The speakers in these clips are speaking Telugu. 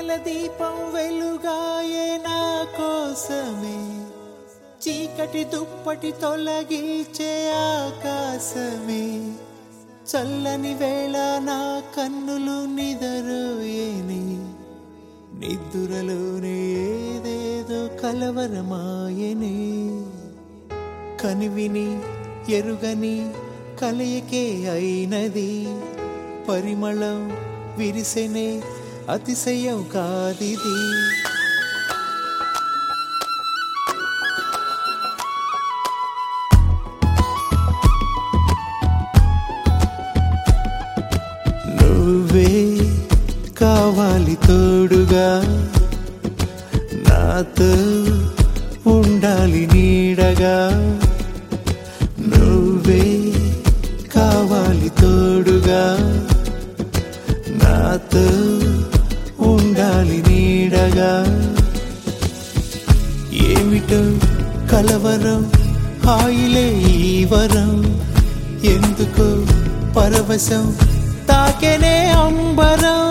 వెన్నెల దీపం వెలుగాయే నా కోసమే చీకటి దుప్పటి తొలగించే ఆకాశమే చల్లని వేళ నా కన్నులు నిదరోయేని నిద్దురలోనే ఏదేదో కలవరమాయనే కనివిని ఎరుగని కలయికే అయినది పరిమళం విరిసెనే అతిశయం కాదిది నువ్వే కావాలి తోడుగా నాతో ఉండాలి నీడగా నువ్వే కావాలి తోడుగా నాతో ఉండాలి నీడగా ఏమిటో కలవరం హాయిలే ఈ వరం ఎందుకో పరవశం తాకెనే అంబరం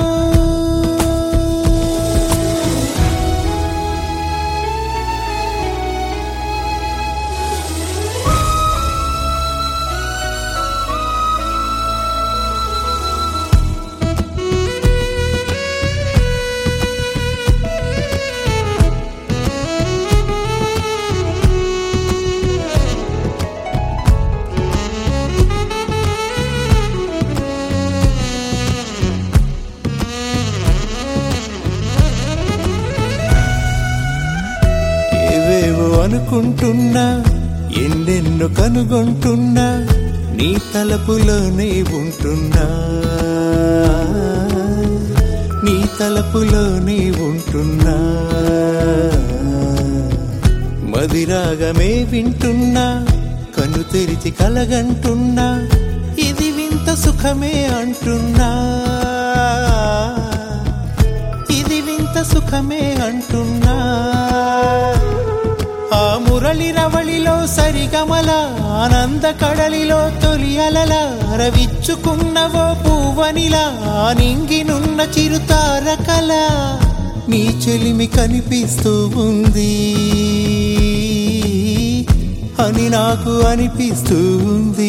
ఏవేవో అనుకుంటున్నా ఎన్నెన్నో కనుగొంటున్నా నీ తలపులోనే ఉంటున్నా నీ తలపులోనే ఉంటున్నా మదిరాగమే వింటున్నా కను తెరిచి కలగంటున్నా ఇది వింత సుఖమే అంటున్నా ఇది వింత సుఖమే అంటున్నా ఆ మురళి రవళిలో సరిగమల ఆనంద కడలిలో తొలి అలల రవిచ్చుకున్నవో పువ్వనిలా ఆ నింగినున్న చిరుతారకల నీ చెలిమి కనిపిస్తూ ఉంది అని నాకు అనిపిస్తూ ఉంది